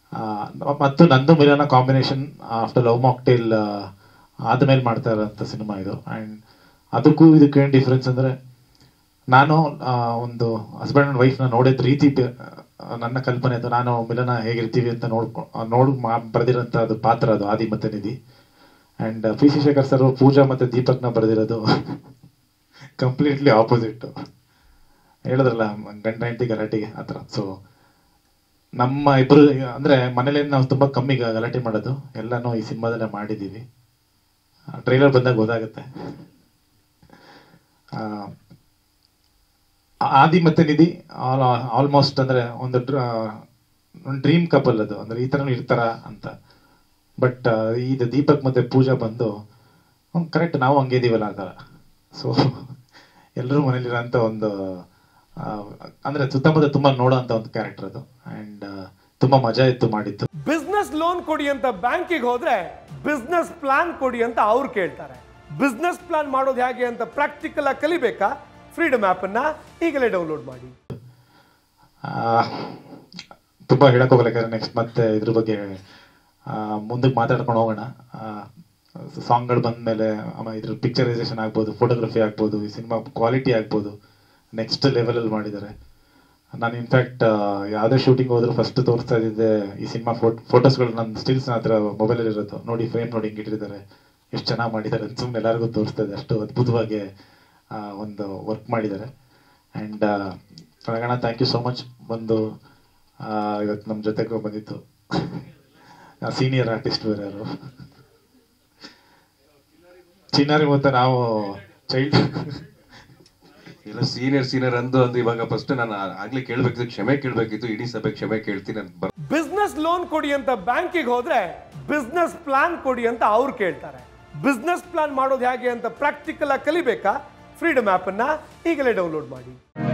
ಆ, ಮತ್ತು ನಂದು ಮಿಲನ ಕಾಂಬಿನೇಷನ್ ಆಫ್ಟರ್ ಲವ್ ಮಾಕ್ಟೇಲ್ ಆದ್ಮೇಲೆ ಮಾಡ್ತಾ ಇರೋಂಥ ಸಿನಿಮಾ ಇದು ಆ್ಯಂಡ್ ಅದಕ್ಕೂ ಇದಕ್ಕೆ ಏನು ಡಿಫ್ರೆನ್ಸ್ ಅಂದರೆ ನಾನು ಆ, ಒಂದು ಹಸ್ಬೆಂಡ್ ಆ್ಯಂಡ್ ವೈಫ್ನ ನೋಡಿದ ರೀತಿ ಬೆ- ಆ, ನನ್ನ ಕಲ್ಪನೆ ಅದು ನಾನು ಮಿಲನ ಹೇಗಿರ್ತೀವಿ ಅಂತ ನೋಡ್ಕೊ ನೋಡ್ ಮಾ ಬರೆದಿರೋಂಥ ಅದು ಪಾತ್ರ ಅದು ಆದಿ ಮತ್ತೆ Nidhi and P C Shekhar sir Pooja ಮತ್ತು ದೀಪಕ್ನ ಬರೆದಿರೋದು ಕಂಪ್ಲೀಟ್ಲಿ ಆಪೋಸಿಟ್ ಹೇಳಿದ್ರಲ್ಲ ಗಂಡ ಹೆಂಡತಿ ಗಲಾಟೆಗೆ ಆ ಥರ ಸೊ ನಮ್ಮ ಇಬ್ರು ಅಂದ್ರೆ ಮನೇಲಿ ನಾವು ತುಂಬಾ ಕಮ್ಮಿ ಗ- ಗಲಾಟೆ ಮಾಡೋದು ಎಲ್ಲಾನು ಈ ಸಿನಿಮಾದಲ್ಲೇ ಮಾಡಿದೀವಿ ಟ್ರೈಲರ್ ಬಂದಾಗ ಗೊತ್ತಾಗುತ್ತೆ ಆ, ಆದಿ ಮತ್ತೆ ನಿಧಿ ಆಲ್ಮೋಸ್ಟ್ ಅಂದ್ರೆ ಒಂದು ಒಂದು ಡ್ರೀಮ್ ಕಪಲ್ ಅದು ಅಂದ್ರೆ ಈ ತರ ಇರ್ತಾರ ಅಂತ ಬಟ್ ಇದು ದೀಪಕ್ ಮತ್ತೆ ಪೂಜಾ ಬಂದು ಕರೆಕ್ಟ್ ನಾವು ಹಂಗೆ ಇದೀವಲ್ಲ ಆ ಥರ ಸೊ ಎಲ್ಲರೂ ಮನೇಲಿರೋಂಥ ಒಂದು ಆ, ಅಂದ್ರೆ ಸುತ್ತಮುತ್ತ ತುಂಬಾ ನೋಡೋ ಅಂತ ಒಂದು ಕ್ಯಾರೆಕ್ಟರ್ ಅದು ಅಂಡ್ ತುಂಬಾ ಮಜಾ ಇತ್ತು ಮಾಡಿದ್ದು ಬಿಸ್ನೆಸ್ ಲೋನ್ ಕೊಡಿ ಅಂತ ಬ್ಯಾಂಕಿಗೆ ಹೋದ್ರೆ ಬಿಸ್ನೆಸ್ ಪ್ಲಾನ್ ಕೊಡಿ ಅಂತ ಅವ್ರು ಕೇಳ್ತಾರೆ ಬಿಸ್ನೆಸ್ ಪ್ಲಾನ್ ಮಾಡೋದು ಹೇಗೆ ಅಂತ ಪ್ರಾಕ್ಟಿಕಲ್ ಆಗಿ ಕಲಿಬೇಕಾ ಫ್ರೀಡಮ್ ಆಪ್ ಅನ್ನ ಈಗಲೇ ಡೌನ್ಲೋಡ್ ಮಾಡಿ ಆ, ತುಂಬಾ ಹೇಳಕ್ ಹೋಗಲ್ಲ ಯಾಕಂದ್ರೆ ನೆಕ್ಸ್ಟ್ ಮತ್ತೆ ಇದ್ರ ಬಗ್ಗೆ ಮುಂದಕ್ಕೆ ಮಾತಾಡ್ಕೊಂಡು ಹೋಗೋಣ ಸಾಂಗ್ಗಳು ಬಂದ್ಮೇಲೆ ಆಮೇಲೆ ಇದ್ರ ಪಿಕ್ಚರೈಸೇಷನ್ ಆಗ್ಬೋದು ಫೋಟೋಗ್ರಫಿ ಆಗ್ಬೋದು ಈ ಸಿನಿಮಾ ಕ್ವಾಲಿಟಿ ಆಗ್ಬೋದು ನೆಕ್ಸ್ಟ್ ಲೆವೆಲಲ್ಲಿ ಮಾಡಿದ್ದಾರೆ ನಾನು ಇನ್ಫ್ಯಾಕ್ಟ್ ಯಾವುದೇ ಶೂಟಿಂಗ್ ಹೋದ್ರು ಫಸ್ಟ್ ತೋರಿಸ್ತಾ ಇದ್ದಿದ್ದೆ ಈ ಸಿನಿಮಾ ಫೋಟೋಸ್ಗಳು ನನ್ನ ಸ್ಟಿಲ್ಸ್ ಹತ್ರ ಮೊಬೈಲಲ್ಲಿ ಇರೋದು ನೋಡಿ ಫ್ರೇಮ್ ನೋಡಿ ಹಿಂಗೆ ಇಟ್ಟಿದ್ದಾರೆ ಎಷ್ಟು ಚೆನ್ನಾಗಿ ಮಾಡಿದ್ದಾರೆ ಅಂತ ಸುಮ್ಮನೆ ಎಲ್ಲರಿಗೂ ತೋರಿಸ್ತಾ ಇದೆ ಅಷ್ಟು ಅದ್ಭುತವಾಗಿ ಆ, ಒಂದು ವರ್ಕ್ ಮಾಡಿದ್ದಾರೆ ಆ್ಯಂಡ್ ಪ್ರಗಣ ಥ್ಯಾಂಕ್ ಯು ಸೋ ಮಚ್ ಬಂದು ಆ, ಇವತ್ತು ನಮ್ಮ ಜೊತೆಗೆ ಬಂದಿತ್ತು ಸೀನಿಯರ್ ಆರ್ಟಿಸ್ಟ್ ಬೇರೆ ಯಾರು ಚಿನ್ನಾರಿ ಮತ್ತೆ ನಾವು ಚೈಲ್ಡ್ ಇಲ್ಲ ಸೀನಿಯರ್ ಸೀನಿಯರ್ ಅಂದು ಅಂದು ಇವಾಗ ಫಸ್ಟ್ ನಾನು ಆಗ್ಲೇ ಕೇಳ್ಬೇಕಿತ್ತು ಕ್ಷಮೆ ಕೇಳ್ಬೇಕಿತ್ತು ಇಡೀ ಸಭೆ ಕ್ಷಮೆ ಕೇಳ್ತೀನಿ ನಾನು ಬರ್ ಬಿಸ್ನೆಸ್ ಲೋನ್ ಕೊಡಿ ಅಂತ ಬ್ಯಾಂಕಿಗೆ ಹೋದ್ರೆ ಬಿಸ್ನೆಸ್ ಪ್ಲಾನ್ ಕೊಡಿ ಅಂತ ಅವ್ರು ಕೇಳ್ತಾರೆ ಬಿಸ್ನೆಸ್ ಪ್ಲಾನ್ ಮಾಡೋದು ಹೇಗೆ ಅಂತ ಪ್ರಾಕ್ಟಿಕಲ್ ಆಗಿ ಕಲಿಬೇಕಾ ಫ್ರೀಡಮ್ ಆಪ್ ಅನ್ನ ಈಗಲೇ ಡೌನ್ಲೋಡ್ ಮಾಡಿ